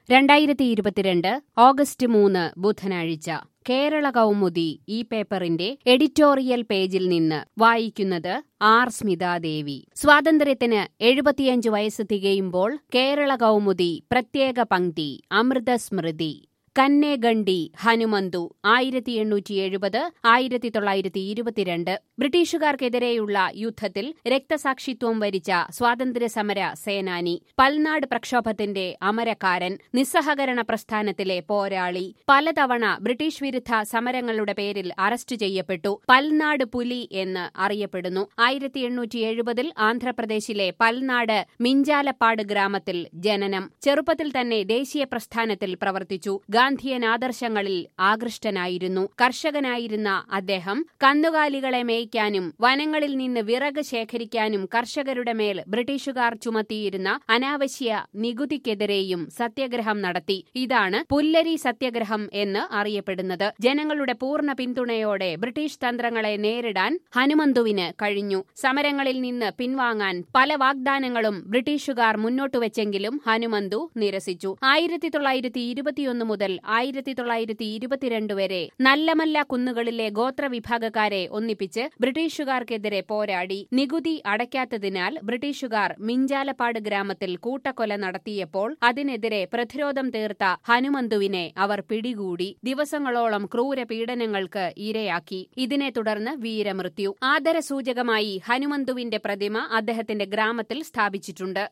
രണ്ടായിരത്തി ഇരുപത്തിരണ്ട് ഓഗസ്റ്റ് മൂന്ന് ബുധനാഴ്ച കേരള കൗമുദി ഈ പേപ്പറിന്റെ എഡിറ്റോറിയൽ പേജിൽ നിന്ന് വായിക്കുന്നത് ആർ സ്മിതാദേവി സ്വാതന്ത്ര്യത്തിന് എഴുപത്തിയഞ്ച് വയസ്സ് തികയുമ്പോൾ കേരള കൗമുദി പ്രത്യേക പങ്ക്തി അമൃതസ്മൃതി കന്നേഗണ്ടി ഹനുമന്തു ആയിരത്തി എണ്ണൂറ്റി എഴുപത് ആയിരത്തി തൊള്ളായിരത്തി ഇരുപത്തിരണ്ട് ബ്രിട്ടീഷുകാർക്കെതിരെയുള്ള യുദ്ധത്തിൽ രക്തസാക്ഷിത്വം വരിച്ച സ്വാതന്ത്ര്യ സമര സേനാനി പൽനാട് പ്രക്ഷോഭത്തിന്റെ അമരക്കാരൻ നിസ്സഹകരണ പ്രസ്ഥാനത്തിലെ പോരാളി പലതവണ ബ്രിട്ടീഷ് വിരുദ്ധ സമരങ്ങളുടെ പേരിൽ അറസ്റ്റ് ചെയ്യപ്പെട്ടു പൽനാട് പുലി എന്ന് അറിയപ്പെടുന്നു ആയിരത്തി എണ്ണൂറ്റി എഴുപതിൽ ആന്ധ്രാപ്രദേശിലെ പൽനാട് മിഞ്ചാലപ്പാട് ഗ്രാമത്തിൽ ജനനം ചെറുപ്പത്തിൽ തന്നെ ദേശീയ പ്രസ്ഥാനത്തിൽ പ്രവർത്തിച്ചു ഗാന്ധിയൻ ആദർശങ്ങളിൽ ആകൃഷ്ടനായിരുന്നു കർഷകനായിരുന്ന അദ്ദേഹം കന്നുകാലികളെ മേയ്ക്കാനും വനങ്ങളിൽ നിന്ന് വിറക് ശേഖരിക്കാനും കർഷകരുടെ മേൽ ബ്രിട്ടീഷുകാർ ചുമത്തിയിരുന്ന അനാവശ്യ നികുതിക്കെതിരെയും സത്യാഗ്രഹം നടത്തി ഇതാണ് പുല്ലരി സത്യാഗ്രഹം എന്ന് അറിയപ്പെടുന്നത് ജനങ്ങളുടെ പൂർണ്ണ പിന്തുണയോടെ ബ്രിട്ടീഷ് തന്ത്രങ്ങളെ നേരിടാൻ ഹനുമന്തുവിന് കഴിഞ്ഞു സമരങ്ങളിൽ നിന്ന് പിൻവാങ്ങാൻ പല വാഗ്ദാനങ്ങളും ബ്രിട്ടീഷുകാർ മുന്നോട്ടുവെച്ചെങ്കിലും ഹനുമന്തു നിരസിച്ചു ആയിരത്തി തൊള്ളായിരത്തി ഇരുപത്തിയൊന്ന് മുതൽ ആയിരത്തി തൊള്ളായിരത്തി ഇരുപത്തിരണ്ട് വരെ നല്ലമല്ല കുന്നുകളിലെ ഗോത്രവിഭാഗക്കാരെ ഒന്നിപ്പിച്ച് ബ്രിട്ടീഷുകാർക്കെതിരെ പോരാടി നികുതി അടയ്ക്കാത്തതിനാൽ ബ്രിട്ടീഷുകാർ മിഞ്ചാലപ്പാട് ഗ്രാമത്തിൽ കൂട്ടക്കൊല നടത്തിയപ്പോൾ അതിനെതിരെ പ്രതിരോധം തീർത്ത ഹനുമന്തുവിനെ അവർ പിടികൂടി ദിവസങ്ങളോളം ക്രൂര പീഡനങ്ങൾക്ക് ഇരയാക്കി ഇതിനെ തുടർന്ന് വീരമൃത്യു ആദരസൂചകമായി ഹനുമന്തുവിന്റെ പ്രതിമ അദ്ദേഹത്തിന്റെ ഗ്രാമത്തിൽ സ്ഥാപിച്ചിട്ടുണ്ട്